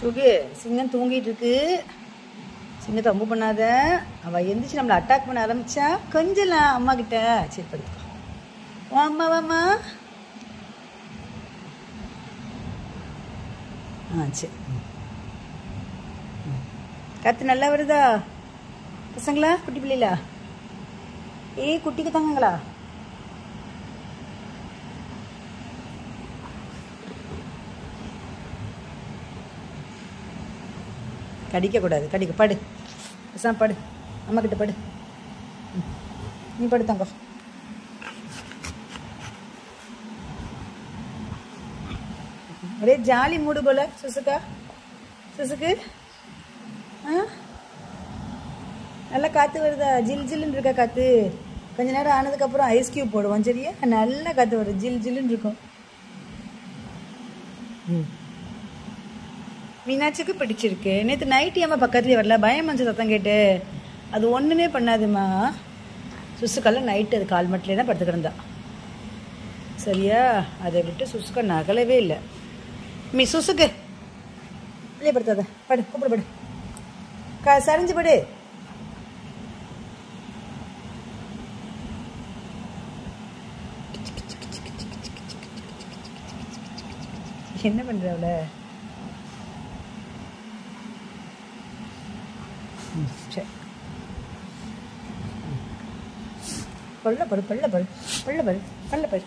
சுகு சிங்கம் தூங்கிட்டு இருக்கு சிங்கத்தை ரொம்ப பண்ணாத அவ எந்திரிச்சு நம்மளை அட்டாக் பண்ண ஆரம்பிச்சா கொஞ்சலாம் அம்மா கிட்ட சரி படுத்துக்கோ வா அம்மா வாம்மா ஆ சரி ம். ம். காத்து நல்லா வருதா பசங்களா குட்டி பிள்ளைகளா ஏய் குட்டிக்கு தாங்கங்களா கடிக்க கூடாது கடிக்க படு பேசாம படு அம்மா கிட்ட படு ம். நீ படு தங்கம் ஒரே ஜாலி மூடு போல சுசுக்கா சுசுக்கு ஆ நல்லா காற்று வருதா ஜில் ஜில்லுன்னு இருக்கா காற்று கொஞ்ச நேரம் ஆனதுக்கப்புறம் ஐஸ் கியூப் போடுவோம் சரியா நல்லா காற்று வரும் ஜில் ஜில்லுன்னு இருக்கும் ம் மீனாட்சிக்கு பிடிச்சிருக்கு நேற்று நைட்டு ஏமா பக்கத்துலேயே வரல பயம் மஞ்சள் சத்தம் கேட்டு அது ஒன்றுமே பண்ணாதுமா சுசுக்கெல்லாம் நைட்டு அது கால் மட்டிலே தான் படுத்து கிடந்தா சரியா அதை விட்டு சுசுக்க நகலவே இல்லை மீ சுசுக்கு வெளியே படுத்தாத படு கூப்பிடு படு க சரிஞ்சு படு என்ன பண்ற அவள ம், சரி பல்ல படு பல்ல படு பல்ல படு பல்ல படு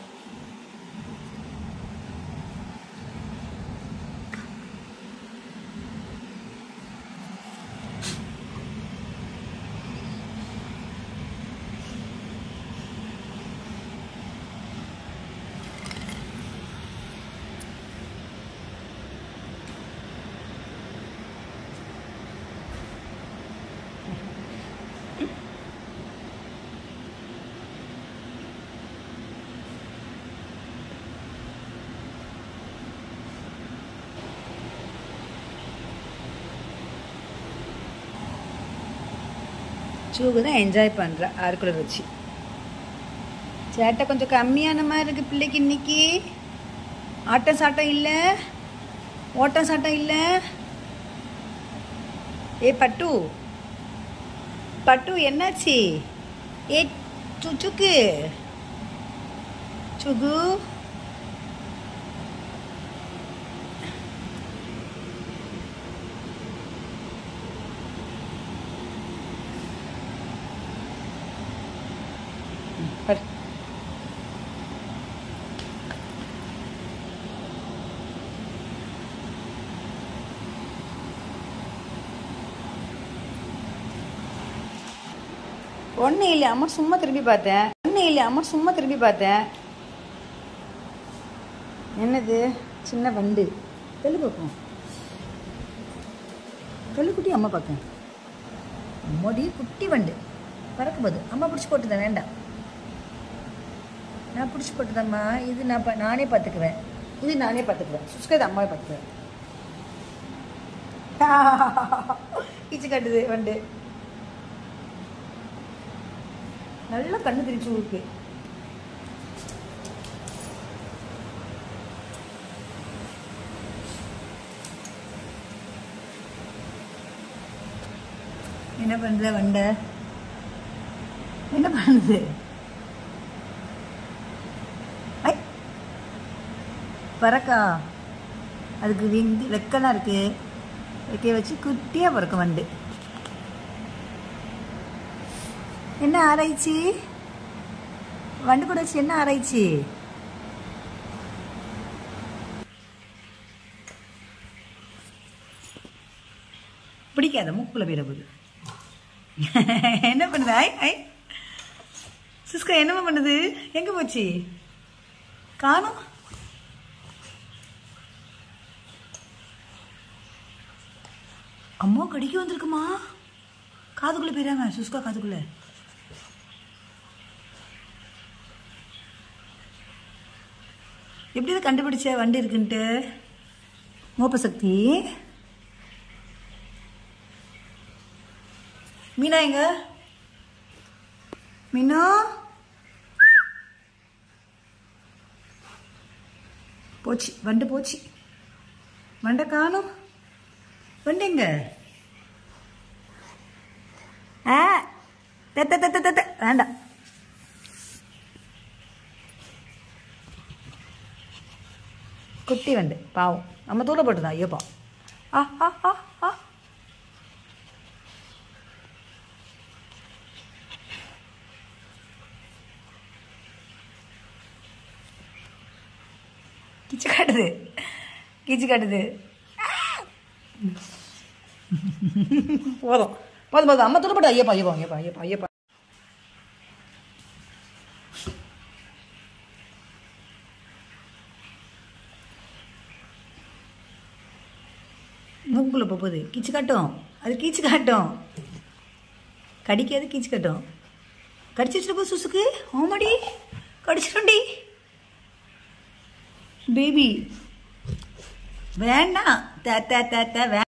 சூகு தான் என்ஜாய் பண்ணுறா ஆறுக்குள்ளர் வச்சு சேட்டை கொஞ்சம் கம்மியான மாதிரி இருக்கு பிள்ளைக்கு இன்னைக்கு ஆட்டம் சாட்டம் இல்லை ஓட்டம் சாட்டம் இல்லை ஏ பட்டு பட்டு என்னாச்சு ஏ சுச்சுக்கு சுகு படு ஒன்றும் இல்லை அம்மா சும்மா திரும்பி பார்த்தேன் ஒன்றும் இல்லை அம்மா சும்மா திரும்பி பார்த்தேன் என்னது சின்ன வண்டு தெளு பார்ப்போம் தெளுக்குட்டி அம்மா பார்க்க அம்மாடி குட்டி வண்டு பறக்க போகுது அம்மா பிடிச்சி போட்டுதான் வேண்டாம் நான் பிடிச்சி போட்டுதாம்மா இது நான் பா- நானே பார்த்துக்குவேன் இது நானே பார்த்துக்குவேன் சுஸ்கா இது அம்மாவே பார்த்துக்குவேன் ஈச்சு கட்டுது வண்டு நல்லா கண்ணு திரிச்சு ஊருக்கு என்ன பண்ற வண்ட என்ன பண்ணுது ஐ பறக்கா அதுக்கு விங்கு ரெக்கெல்லாம் இருக்கு ரெக்கையை வச்சு குட்டியாக பறக்கும் வண்டு என்ன ஆராய்ச்சி வண்டு கூட வச்சு என்ன ஆராய்ச்சி பிடிக்காத மூக்குள்ள போயிட போகுது என்ன பண்ணுது ஐ ஐ சிஸ்கா என்னம்மா பண்ணுது எங்க போச்சு காணும் அம்மா கடிக்க வந்திருக்குமா காதுக்குள்ள போயிடாம சுஸ்கா காதுக்குள்ள எப்படி இதை கண்டுபிடிச்ச வண்டி இருக்குன்ட்டு மோப்ப சக்தி மீனா எங்க மீனா போச்சு வண்டு போச்சு வண்டை காணும் வந்துங்க ஆ தெத்த தெத்த தெத்த வேண்டாம் குட்டி வண்டு பாவம் நம்ம தூர போட்டுதான் ஐயோப்பா ஆ ஆ ஆ ஆ கிச்சு காட்டுது கிச்சு காட்டுது போதும் போதும் போதும் அம்மா துடுப்பட்டா ஐயப்பா ஐயப்பா ஐயப்பா ஐயப்பா ஐயப்பா மூக்குள்ள போகுது கீச்சு காட்டும் அது கீச்சு காட்டும் கடிக்காது கீச்சு காட்டும் கடிச்சிட்டு போ சுசுக்கு ஆமாடி கடிச்சிடும்டி பேபி வேண்டாம் த த த த வே